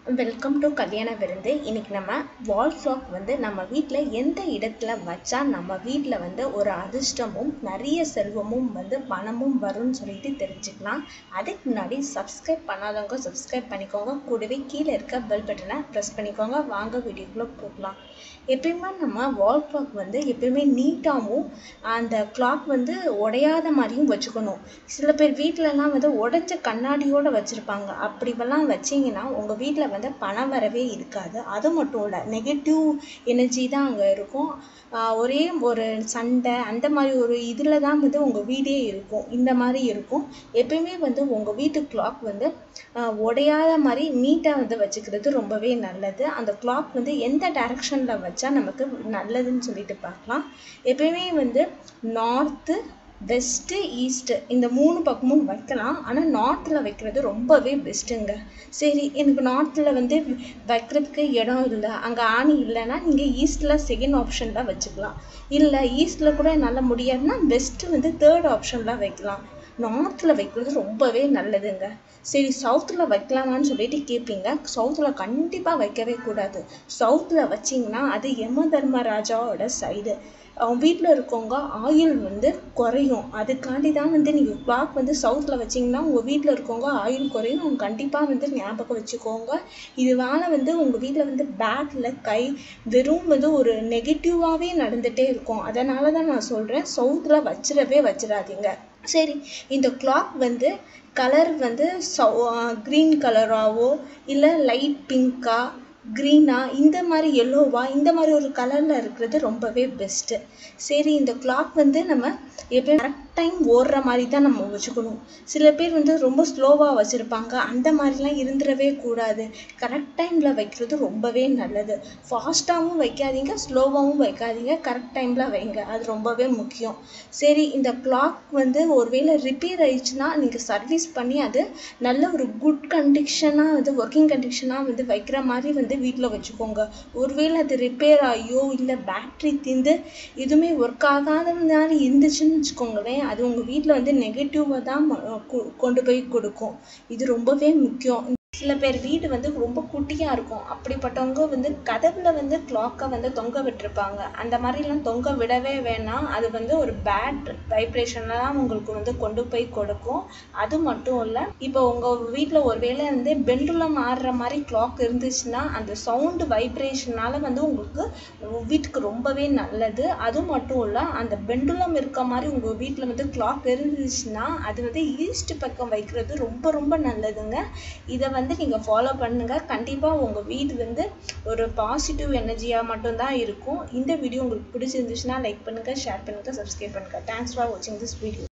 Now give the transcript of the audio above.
welcome to கல்யாண விருந்து இன்னைக்கு நம்ம வால் கிளாக் வந்து நம்ம வீட்டில் எந்த இடத்துல வச்சா நம்ம வீட்டில் வந்து ஒரு அதிர்ஷ்டமும் நிறைய செல்வமும் வந்து பணமும் வரும்னு சொல்லிட்டு தெரிஞ்சுக்கலாம் அதுக்கு முன்னாடி சப்ஸ்கிரைப் பண்ணாதவங்க சப்ஸ்கிரைப் பண்ணிக்கோங்க கூடவே கீழே இருக்க பெல் பட்டனை ப்ரெஸ் பண்ணிக்கோங்க வாங்க வீடியோக்குள்ளே போகலாம் எப்பயுமே நம்ம வால் கிளாக் வந்து எப்பயுமே நீட்டாகவும் அந்த கிளாக் வந்து உடையாத மாதிரியும் வச்சுக்கணும் சில பேர் வீட்டிலலாம் வந்து உடைச்ச கண்ணாடியோடு வச்சுருப்பாங்க அப்படிவெல்லாம் வச்சிங்கன்னா உங்கள் வீட்டில் வந்து பணம் வரவே இருக்காது அது மட்டும் இல்லை நெகட்டிவ் எனர்ஜி தான் அங்கே இருக்கும் ஆஹ் ஒரே ஒரு சண்டை அந்த மாதிரி ஒரு இதில் தான் வந்து உங்கள் வீடே இருக்கும் இந்த மாதிரி இருக்கும் எப்பயுமே வந்து உங்கள் வீட்டு கிளாக் வந்து ஆஹ் உடையாத மாதிரி நீட்டாக வந்து வச்சுக்கிறது ரொம்பவே நல்லது அந்த கிளாக் வந்து எந்த டைரக்ஷனில் வச்சா நமக்கு நல்லதுன்னு சொல்லிட்டு பார்க்கலாம் எப்பயுமே வந்து நார்த்து வெஸ்ட்டு ஈஸ்ட்டு இந்த மூணு பக்கமும் வைக்கலாம் ஆனால் நார்த்தில் வைக்கிறது ரொம்பவே பெஸ்ட்டுங்க சரி எனக்கு நார்த்தில் வந்து வைக்கிறதுக்கு இடம் இல்லை அங்கே ஆணி இல்லைன்னா நீங்கள் ஈஸ்ட்டில் செகண்ட் ஆப்ஷனில் வச்சுக்கலாம் இல்லை ஈஸ்ட்டில் கூட என்னால் முடியாதுன்னா வெஸ்ட்டு வந்து தேர்ட் ஆப்ஷனில் வைக்கலாம் நார்த்தில் வைக்கிறது ரொம்பவே நல்லதுங்க சரி சவுத்தில் வைக்கலாமான்னு சொல்லிட்டு கேட்பீங்க சவுத்தில் கண்டிப்பாக வைக்கவே கூடாது சவுத்தில் வச்சிங்கன்னா அது யம தர்மராஜாவோட சைடு அவங்க வீட்டில் இருக்கவங்க ஆயில் வந்து குறையும் அதுக்காண்டி தான் வந்து நீங்கள் கிளாக் வந்து சவுத்தில் வச்சிங்கன்னா உங்கள் வீட்டில் இருக்கவங்க ஆயில் குறையும் அவங்க கண்டிப்பாக வந்து ஞாபகம் வச்சுக்கோங்க இதனால வந்து உங்கள் வீட்டில் வந்து பேட்டில் கை வெறும் வந்து ஒரு நெகட்டிவாகவே நடந்துகிட்டே இருக்கும் அதனால தான் நான் சொல்கிறேன் சவுத்தில் வச்சிடவே வச்சிடாதீங்க சரி இந்த கிளாக் வந்து கலர் வந்து சவு க்ரீன் கலராகவோ இல்லை லைட் பிங்க்கா க்ரீனா இந்த மாதிரி எல்லோவா இந்த மாதிரி ஒரு கலரில் இருக்கிறது ரொம்பவே பெஸ்ட்டு சரி இந்த கிளாக் வந்து நம்ம எப்பயும் கரெக்ட் டைம் ஓடுற மாதிரி தான் நம்ம வச்சுக்கணும் சில பேர் வந்து ரொம்ப ஸ்லோவாக வச்சுருப்பாங்க அந்த மாதிரிலாம் இருந்துடவே கூடாது கரெக்ட் டைமில் வைக்கிறது ரொம்பவே நல்லது ஃபாஸ்ட்டாகவும் வைக்காதீங்க ஸ்லோவாகவும் வைக்காதீங்க கரெக்ட் டைமில் வைங்க அது ரொம்பவே முக்கியம் சரி இந்த கிளாக் வந்து ஒருவேளை ரிப்பேர் ஆயிடுச்சுன்னா நீங்கள் சர்வீஸ் பண்ணி அது நல்ல ஒரு குட் கண்டிஷனாக வந்து ஒர்க்கிங் கண்டிஷனாக வந்து வைக்கிற மாதிரி வந்து வீட்டில் வச்சுக்கோங்க ஒருவேளை அது ரிப்பேர் ஆகியோ இல்லை பேட்ரி தீர்ந்து எதுவுமே ஒர்க் ஆகாத மாதிரி இருந்துச்சுன்னு வச்சுக்கோங்களேன் அது உங்கள் வீட்டில் வந்து நெகட்டிவாக தான் கொண்டு போய் கொடுக்கும் இது ரொம்பவே முக்கியம் சில பேர் வீடு வந்து ரொம்ப குட்டியாக இருக்கும் அப்படிப்பட்டவங்க வந்து கதவுல வந்து கிளாக்கை வந்து தொங்க விட்டுருப்பாங்க அந்த மாதிரிலாம் தொங்க விடவே வேணாம் அது வந்து ஒரு பேட் வைப்ரேஷனில் தான் உங்களுக்கு வந்து கொண்டு போய் கொடுக்கும் அது மட்டும் இல்லை இப்போ உங்கள் வீட்டில் ஒரு வேளை வந்து பெண்டுலம் ஆடுற மாதிரி கிளாக் இருந்துச்சுன்னா அந்த சவுண்டு வைப்ரேஷனால் வந்து உங்களுக்கு வீட்டுக்கு ரொம்பவே நல்லது அது மட்டும் இல்லை அந்த பெண்டுலம் இருக்க மாதிரி உங்கள் வீட்டில் வந்து கிளாக் இருந்துச்சுன்னா அது வந்து ஈஸ்ட் பக்கம் வைக்கிறது ரொம்ப ரொம்ப நல்லதுங்க இதை வந்து வந்து நீங்கள் ஃபாலோ பண்ணுங்கள் கண்டிப்பாக உங்கள் வீடு வந்து ஒரு பாசிட்டிவ் எனர்ஜியாக மட்டும்தான் இருக்கும் இந்த வீடியோ உங்களுக்கு பிடிச்சிருந்துச்சுன்னா லைக் பண்ணுங்கள் ஷேர் பண்ணுங்கள் சப்ஸ்கிரைப் பண்ணுங்கள் தேங்க்ஸ் ஃபார் வாட்சிங் திஸ் வீடியோ